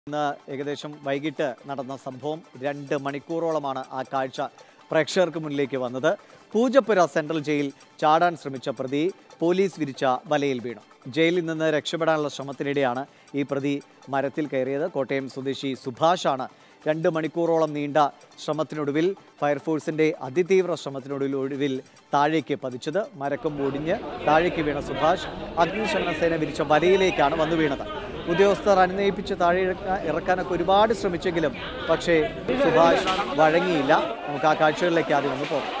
ഇന്ന് ഏകദേശം വൈകിട്ട് നടന്ന സംഭവം രണ്ട് മണിക്കൂറോളമാണ് ആ കാഴ്ച പ്രേക്ഷകർക്ക് മുന്നിലേക്ക് വന്നത് പൂജപ്പുര സെൻട്രൽ ജയിൽ ചാടാൻ ശ്രമിച്ച പ്രതി പോലീസ് വിരിച്ച വലയിൽ വീണു ജയിലിൽ നിന്ന് രക്ഷപ്പെടാനുള്ള ശ്രമത്തിനിടെയാണ് ഈ പ്രതി മരത്തിൽ കയറിയത് കോട്ടയം സ്വദേശി സുഭാഷാണ് രണ്ട് മണിക്കൂറോളം നീണ്ട ശ്രമത്തിനൊടുവിൽ ഫയർഫോഴ്സിന്റെ അതിതീവ്ര ശ്രമത്തിനൊടുവിൽ ഒടുവിൽ താഴേക്ക് പതിച്ചത് മരക്കം ഒടിഞ്ഞ് താഴേക്ക് വീണ സുഭാഷ് അഗ്നിശമന സേന വിരിച്ച വലയിലേക്കാണ് വന്നു വീണത് ഉദ്യോഗസ്ഥർ അനുനയിപ്പിച്ച് താഴെ ഇറക്കാൻ- ഇറക്കാനൊക്കെ ഒരുപാട് ശ്രമിച്ചെങ്കിലും പക്ഷേ സുഭാഷ് വഴങ്ങിയില്ല നമുക്ക് ആ കാഴ്ചകളിലേക്ക് ആദ്യം ഒന്ന് പോകാം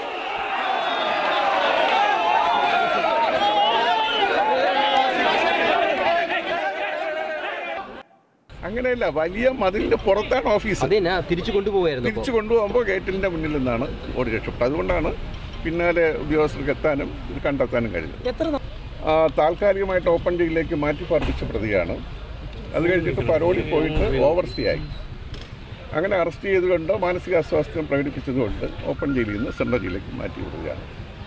അങ്ങനെയല്ല വലിയ മതിലിന്റെ പുറത്താണ് ഓഫീസ് അതെന്നാ തിരിച്ചു കൊണ്ടുപോകായിരുന്നു അപ്പൊ തിരിച്ചു കൊണ്ടുപോകുമ്പോൾ ഗേറ്റിന്റെ മുന്നിൽ നിന്നാണ് ഓടി രക്ഷപ്പെട്ടത് അതുകൊണ്ടാണ് പിന്നാലെ ഉദ്യോഗസ്ഥർക്ക് എത്താനും ഇത് കണ്ടെത്താനും കഴിഞ്ഞത് ആ, താൽക്കാലികമായിട്ട് ഓപ്പൺ ജയിലിലേക്ക് മാറ്റി പാർപ്പിച്ച പ്രതിയാണ് അത് കഴിഞ്ഞിട്ട് പരോളിൽ പോയിട്ട് ഓവർ സ്റ്റേ ആയി അങ്ങനെ അറസ്റ്റ് ചെയ്തുകൊണ്ട് മാനസിക അസ്വാസ്ഥ്യം പ്രകടിപ്പിച്ചതുകൊണ്ട് ഓപ്പൺ ജയിലിൽ നിന്ന് സെൻട്രൽ ജയിലിലേക്ക് മാറ്റി വിടുകയാണ്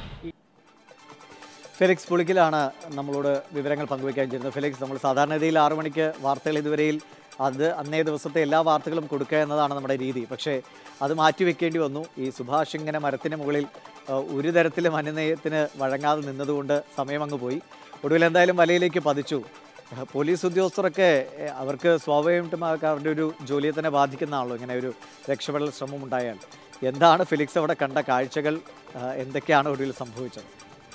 ഫെലിക്സ് പുളിക്കലാണ് നമ്മളോട് വിവരങ്ങൾ പങ്കുവയ്ക്കാൻ ചെയ്യുന്നത് ഫെലിക്സ് നമ്മൾ സാധാരണഗതിയിൽ ആറു മണിക്ക് വാർത്തകൾ ഇതുവരെയിൽ അത് അന്നേ ദിവസത്തെ എല്ലാ വാർത്തകളും കൊടുക്കുക എന്നതാണ് നമ്മുടെ രീതി പക്ഷേ അത് മാറ്റിവെക്കേണ്ടി വന്നു ഈ സുഭാഷ് ഇങ്ങനെ മരത്തിന് മുകളിൽ ആ, ഒരു തരത്തിലും അനുനയത്തിന് വഴങ്ങാതെ നിന്നതുകൊണ്ട് സമയം അങ്ങ് പോയി ഒടുവിൽ എന്തായാലും വലയിലേക്ക് പതിച്ചു ആ, പോലീസ് ഉദ്യോഗസ്ഥരൊക്കെ ഏ, അവർക്ക് സ്വാഭാവികമായിട്ടും ആ അവരുടെ ഒരു ജോലിയെ തന്നെ ബാധിക്കുന്നതാണല്ലോ ഇങ്ങനെ ഒരു രക്ഷപ്പെടൽ ശ്രമം ഉണ്ടായാൽ എന്താണ് ഫെലിക്സ് അവിടെ കണ്ട കാഴ്ചകൾ ആ, എന്തൊക്കെയാണ് ഒടുവിൽ സംഭവിച്ചത്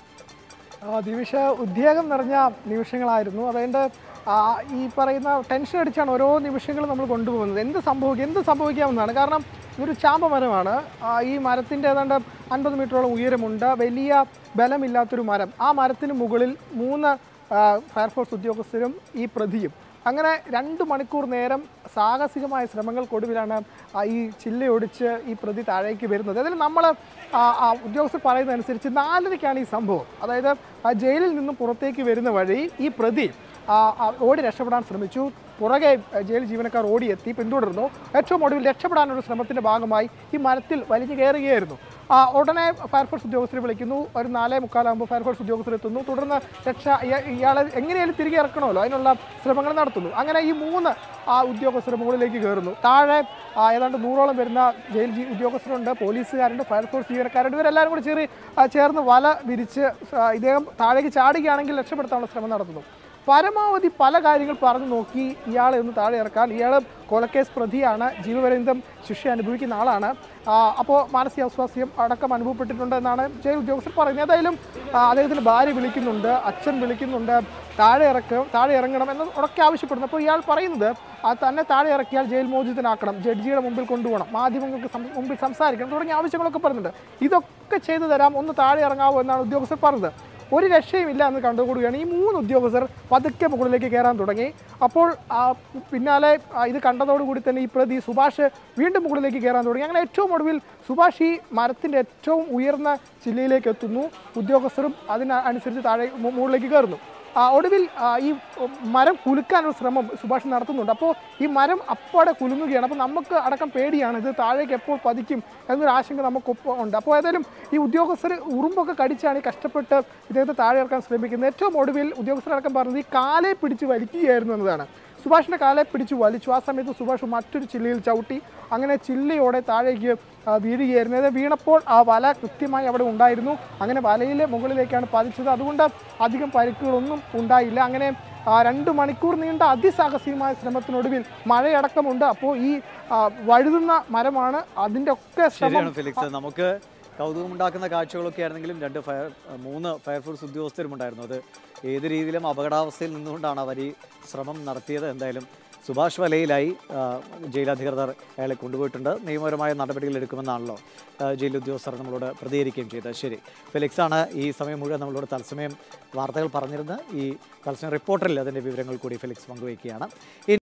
ആ, നിമിഷ ഉദ്വേഗം നിറഞ്ഞ നിമിഷങ്ങളായിരുന്നു അതുകൊണ്ട് ആ, ഈ പറയുന്ന ടെൻഷൻ അടിച്ചാണ് ഓരോ നിമിഷങ്ങളും നമ്മൾ കൊണ്ടുപോകുന്നത് എന്ത് സംഭവിക്കും എന്ത് സംഭവിക്കാമെന്നാണ് കാരണം ഇതൊരു ചാമ്പ മരമാണ് ആ, ഈ മരത്തിൻ്റെ ഏതാണ്ട് അൻപത് മീറ്ററോളം ഉയരമുണ്ട് വലിയ ബലമില്ലാത്തൊരു മരം ആ മരത്തിന് മുകളിൽ മൂന്ന് ആ, ഫയർഫോഴ്സ് ഉദ്യോഗസ്ഥരും ഈ പ്രതിയും അങ്ങനെ രണ്ട് മണിക്കൂർ നേരം സാഹസികമായ ശ്രമങ്ങൾക്കൊടുവിലാണ് ആ ഈ ചില്ലയൊടിച്ച് ഈ പ്രതി താഴേക്ക് വരുന്നത് അതിൽ നമ്മൾ ഉദ്യോഗസ്ഥർ പറയുന്നതനുസരിച്ച് നാലരയ്ക്കാണ് ഈ സംഭവം അതായത് ആ ജയിലിൽ നിന്നും പുറത്തേക്ക് വരുന്ന വഴി ഈ പ്രതി ആ, ആ, ഓടി രക്ഷപ്പെടാൻ ശ്രമിച്ചു പുറകെ ആ, ജയിൽ ജീവനക്കാർ ഓടിയെത്തി പിന്തുടർന്നു ഏറ്റവും ഒടുവിൽ രക്ഷപ്പെടാനുള്ള ശ്രമത്തിൻ്റെ ഭാഗമായി ഈ മരത്തിൽ വലിഞ്ഞു കയറുകയായിരുന്നു ആ, ഉടനെ ഫയർഫോഴ്സ് ഉദ്യോഗസ്ഥരെ വിളിക്കുന്നു ഒരു നാലേ മുക്കാലാകുമ്പോൾ ഫയർഫോഴ്സ് ഉദ്യോഗസ്ഥർ എത്തുന്നു തുടർന്ന് രക്ഷ ഇയ- ഇയാളെ എങ്ങനെയാലും തിരികെ ഇറക്കണമല്ലോ അതിനുള്ള ശ്രമങ്ങൾ നടത്തുന്നു അങ്ങനെ ഈ മൂന്ന് ആ ഉദ്യോഗസ്ഥർ മുകളിലേക്ക് കയറുന്നു താഴെ ആ, ഏതാണ്ട് നൂറോളം വരുന്ന ജയിൽ ജി- ഉദ്യോഗസ്ഥരുണ്ട് പോലീസുകാരുണ്ട് ഫയർഫോഴ്സ് ജീവനക്കാരുണ്ട് ഇവരെല്ലാവരും കൂടി ചേറി ആ, ചേർന്ന് വല വിരിച്ച് ആ, ഇദ്ദേഹം താഴേക്ക് ചാടുകയാണെങ്കിൽ രക്ഷപ്പെടുത്താനുള്ള ശ്രമം നടത്തുന്നു പരമാവധി പല കാര്യങ്ങൾ പറഞ്ഞു നോക്കി ഇയാളെ ഒന്ന് താഴെ ഇറക്കാൻ ഇയാൾ കൊലക്കേസ് പ്രതിയാണ് ജീവപര്യന്തം ശിക്ഷ അനുഭവിക്കുന്ന ആളാണ് അപ്പോൾ മാനസിക അസ്വാസ്ഥ്യം അടക്കം അനുഭവപ്പെട്ടിട്ടുണ്ട് എന്നാണ് ജയിൽ ഉദ്യോഗസ്ഥർ പറയുന്നത് ഏതായാലും ആ, അദ്ദേഹത്തിൻ്റെ ഭാര്യ വിളിക്കുന്നുണ്ട് അച്ഛൻ വിളിക്കുന്നുണ്ട് താഴെ ഇറക്കും താഴെ ഇറങ്ങണം എന്ന് ഉറക്കെ ആവശ്യപ്പെടുന്നു അപ്പോൾ ഇയാൾ പറയുന്നത് ആ തന്നെ താഴെ ഇറക്കിയാൽ ജയിൽ മോചിതനാക്കണം ജഡ്ജിയുടെ മുമ്പിൽ കൊണ്ടുപോകണം മാധ്യമങ്ങൾക്ക് സം- മുമ്പിൽ സംസാരിക്കണം തുടങ്ങിയ ആവശ്യങ്ങളൊക്കെ പറയുന്നുണ്ട് ഇതൊക്കെ ചെയ്തു തരാം ഒന്ന് താഴെ ഇറങ്ങാവോ എന്നാണ് ഉദ്യോഗസ്ഥർ പറഞ്ഞത് ഒരു രക്ഷയുമില്ല എന്ന് കണ്ടുകൂടുകയാണ് ഈ മൂന്ന് ഉദ്യോഗസ്ഥർ പതുക്കെ മുകളിലേക്ക് കയറാൻ തുടങ്ങി അപ്പോൾ ആ പിന്നാലെ ആ ഇത് കണ്ടതോടുകൂടി തന്നെ ഈ പ്രതി സുഭാഷ് വീണ്ടും മുകളിലേക്ക് കയറാൻ തുടങ്ങി അങ്ങനെ ഏറ്റവും ഒടുവിൽ സുഭാഷ് ഈ മരത്തിൻ്റെ ഏറ്റവും ഉയർന്ന ചില്ലയിലേക്ക് എത്തുന്നു ഉദ്യോഗസ്ഥരും അതിനനുസരിച്ച് താഴെ മു- മുകളിലേക്ക് കയറുന്നു ആ, ഒടുവിൽ ആ, ഈ മരം കുലുക്കാനൊരു ശ്രമം സുഭാഷ് നടത്തുന്നുണ്ട് അപ്പോൾ ഈ മരം അപ്പോടെ കുലുങ്ങുകയാണ് അപ്പോൾ നമുക്ക് അടക്കം പേടിയാണ് ഇത് താഴേക്ക് എപ്പോൾ പതിക്കും എന്നൊരു ആശങ്ക നമുക്കൊപ്പം ഉണ്ട് അപ്പോൾ ഏതായാലും ഈ ഉദ്യോഗസ്ഥർ ഉറുമ്പൊക്കെ കടിച്ചാണ് ഈ കഷ്ടപ്പെട്ട് ഇദ്ദേഹത്തെ താഴെ ഇറക്കാൻ ശ്രമിക്കുന്നത് ഏറ്റവും ഒടുവിൽ ഉദ്യോഗസ്ഥരടക്കം പറഞ്ഞത് ഈ കാലെ പിടിച്ച് വലിക്കുകയായിരുന്നു എന്നതാണ് സുഭാഷിൻ്റെ കാലെ പിടിച്ച് വലിച്ചു ആ സമയത്ത് സുഭാഷ് മറ്റൊരു ചില്ലയിൽ ചവിട്ടി അങ്ങനെ ചില്ലയോടെ താഴേക്ക് ആ, വീഴുകയായിരുന്നു അത് വീണപ്പോൾ ആ വല കൃത്യമായി അവിടെ ഉണ്ടായിരുന്നു അങ്ങനെ വലയിലെ മുകളിലേക്കാണ് പതിച്ചത് അതുകൊണ്ട് അധികം പരിക്കുകളൊന്നും ഉണ്ടായില്ല അങ്ങനെ ആ, രണ്ട് മണിക്കൂർ നീണ്ട അതിസാഹസികമായ ശ്രമത്തിനൊടുവിൽ മഴയടക്കമുണ്ട് അപ്പോൾ ഈ ആ, വഴുതുന്ന മരമാണ് അതിൻ്റെ ഒക്കെ ശ്രമം ശരിയാണ് ഫെലിക്സ് നമുക്ക് കൗതുകമുണ്ടാക്കുന്ന കാഴ്ചകളൊക്കെ ആയിരുന്നെങ്കിലും രണ്ട് ഫയർ മൂന്ന് ഫയർഫോഴ്സ് ഉദ്യോഗസ്ഥരും ഉണ്ടായിരുന്നു അത് ഏത് രീതിയിലും അപകടാവസ്ഥയിൽ നിന്നുകൊണ്ടാണ് അവർ ഈ ശ്രമം നടത്തിയത് എന്തായാലും സുഭാഷ് വലയിലായി ആ, ജയിലധികൃതർ അയാളെ കൊണ്ടുപോയിട്ടുണ്ട് നിയമപരമായ നടപടികൾ എടുക്കുമെന്നാണല്ലോ ആ, ജയിൽ ഉദ്യോഗസ്ഥർ നമ്മളോട് പ്രതികരിക്കുകയും ചെയ്തത് ശരി ഫെലിക്സ് ആണ് ഈ സമയം മുഴുവൻ നമ്മളോട് തത്സമയം വാർത്തകൾ പറഞ്ഞിരുന്നത് ഈ തത്സമയം റിപ്പോർട്ടറിൽ അതിൻ്റെ വിവരങ്ങൾ കൂടി ഫെലിക്സ് പങ്കുവയ്ക്കുകയാണ്